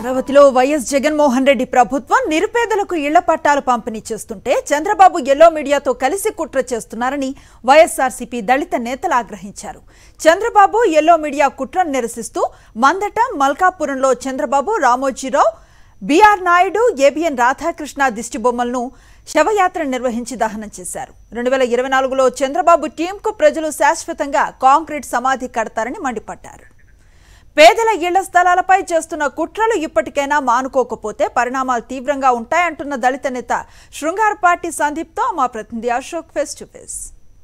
అమరావతిలో వైఎస్ జగన్మోహన్ రెడ్డి ప్రభుత్వం నిరుపేదలకు ఇళ్ల పట్టాలు పంపిణీ చేస్తుంటే చంద్రబాబు ఎల్లో మీడియాతో కలిసి కుట్ర చేస్తున్నారని వైఎస్ఆర్సీపీ దళిత నేతలు ఆగ్రహించారు చంద్రబాబు ఎల్లో మీడియా కుట్రను నిరసిస్తూ మందట మల్కాపురంలో చంద్రబాబు రామోజీరావు బీఆర్ నాయుడు ఏబిఎన్ రాధాకృష్ణ దిష్టిబొమ్మలను శవయాత్ర నిర్వహించి దహనం చేశారు రెండు వేల ఇరవై నాలుగులో చంద్రబాబు టీంకు ప్రజలు శాశ్వతంగా కాంక్రీట్ సమాధి కడతారని మండిపడ్డారు పేదల ఇళ్ల స్థలాలపై చేస్తున్న కుట్రలు ఇప్పటికైనా మానుకోకపోతే పరిణామాలు తీవ్రంగా ఉంటాయంటున్న దళిత నేత శృంగారపాటి సందీప్తో మా ప్రతినిధి అశోక్ ఫేస్ టు ఫేస్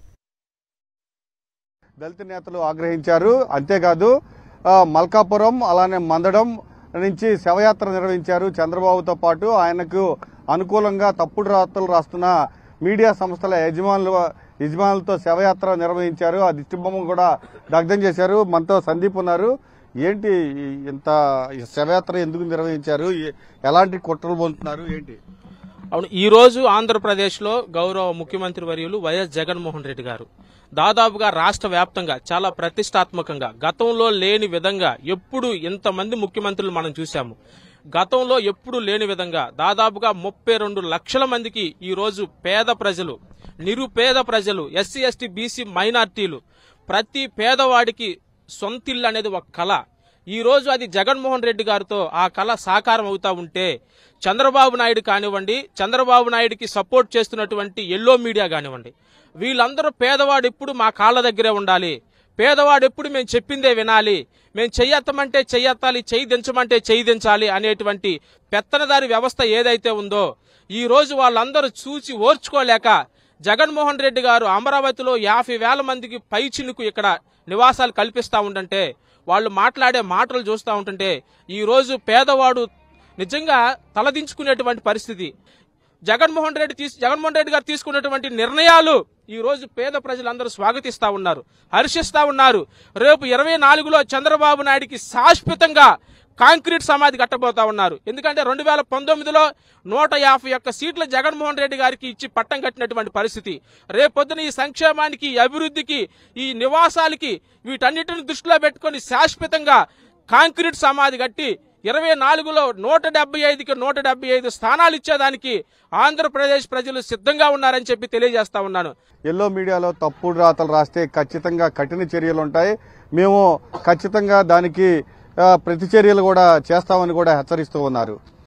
దళిత నేతలు ఆగ్రహించారు అంతేకాదు ఆ, మల్కాపురం అలానే మందడం నుంచి శవయాత్ర నిర్వహించారు చంద్రబాబుతో పాటు ఆయనకు అనుకూలంగా తప్పుడు రాతలు రాస్తున్న మీడియా సంస్థల యజమానులు యజమానులతో శవయాత్ర నిర్వహించారు ఆ దిష్టిబొమ్మ కూడా దగ్ధం చేశారు మనతో సందీప్ ఉన్నారు ఏంటి ఈ- ఇంత ఈ శవయాత్ర ఎందుకు నిర్వహించారు ఏ- ఎలాంటి కుట్రలు పొందుతున్నారు ఏంటి అవును ఈ రోజు ఆంధ్రప్రదేశ్లో గౌరవ ముఖ్యమంత్రి వర్యులు వైఎస్ జగన్మోహన్ రెడ్డి గారు దాదాపుగా రాష్ట్ర వ్యాప్తంగా చాలా ప్రతిష్టాత్మకంగా గతంలో లేని విధంగా ఎప్పుడు ఇంతమంది ముఖ్యమంత్రులు మనం చూశాము గతంలో ఎప్పుడు లేని విధంగా దాదాపుగా ముప్పై రెండు లక్షల మందికి ఈ రోజు పేద ప్రజలు నిరుపేద ప్రజలు ఎస్సీ ఎస్టీ బీసీ మైనార్టీలు ప్రతి పేదవాడికి సొంతిల్లు అనేది ఒక కళ ఈ రోజు అది జగన్మోహన్ రెడ్డి గారితో ఆ కళ సాకారం అవుతా ఉంటే చంద్రబాబు నాయుడు కానివ్వండి చంద్రబాబు నాయుడికి సపోర్ట్ చేస్తున్నటువంటి ఎల్లో మీడియా కానివ్వండి వీళ్ళందరూ పేదవాడు ఎప్పుడు మా కాళ్ళ దగ్గరే ఉండాలి పేదవాడు ఎప్పుడు మేము చెప్పిందే వినాలి మేము చెయ్యత్తమంటే చెయ్యెత్తాలి చెయ్యి దించమంటే చెయ్యి దించాలి అనేటువంటి పెత్తనదారి వ్యవస్థ ఏదైతే ఉందో ఈ రోజు వాళ్ళందరూ చూసి ఓర్చుకోలేక జగన్మోహన్ రెడ్డి గారు అమరావతిలో యాభై వేల మందికి పై చినుకు ఇక్కడ నివాసాలు కల్పిస్తా ఉంటుంటే వాళ్ళు మాట్లాడే మాటలు చూస్తూ ఉంటుంటే ఈ రోజు పేదవాడు నిజంగా తలదించుకునేటువంటి పరిస్థితి జగన్మోహన్ రెడ్డి తీసు జగన్మోహన్ రెడ్డి గారు తీసుకున్నటువంటి నిర్ణయాలు ఈ రోజు పేద ప్రజలందరూ స్వాగతిస్తా ఉన్నారు హర్షిస్తా ఉన్నారు రేపు ఇరవై నాలుగులో చంద్రబాబు నాయుడికి శాశ్వతంగా కాంక్రీట్ సమాధి కట్టబోతా ఉన్నారు ఎందుకంటే రెండు వేల పంతొమ్మిదిలో నూట యాభై ఒక్క సీట్ల జగన్మోహన్ రెడ్డి గారికి ఇచ్చి పట్టం కట్టినటువంటి పరిస్థితి రేపొద్దున ఈ సంక్షేమానికి ఈ అభివృద్ధికి ఈ నివాసాలకి వీటన్నిటిని దృష్టిలో పెట్టుకొని శాశ్వతంగా కాంక్రీట్ సమాధి కట్టి ఇరవై నాలుగులో నూట డెబ్బై ఐదుకి నూట డెబ్బై ఐదు స్థానాలు ఇచ్చేదానికి ఆంధ్రప్రదేశ్ ప్రజలు సిద్ధంగా ఉన్నారని చెప్పి తెలియజేస్తా ఉన్నాను ఎల్లో మీడియాలో తప్పుడు రాతలు రాస్తే ఖచ్చితంగా కఠిన చర్యలు ఉంటాయి మేము ఖచ్చితంగా దానికి ఆ, ప్రతి చర్యలు కూడా చేస్తామని కూడా హెచ్చరిస్తూ ఉన్నారు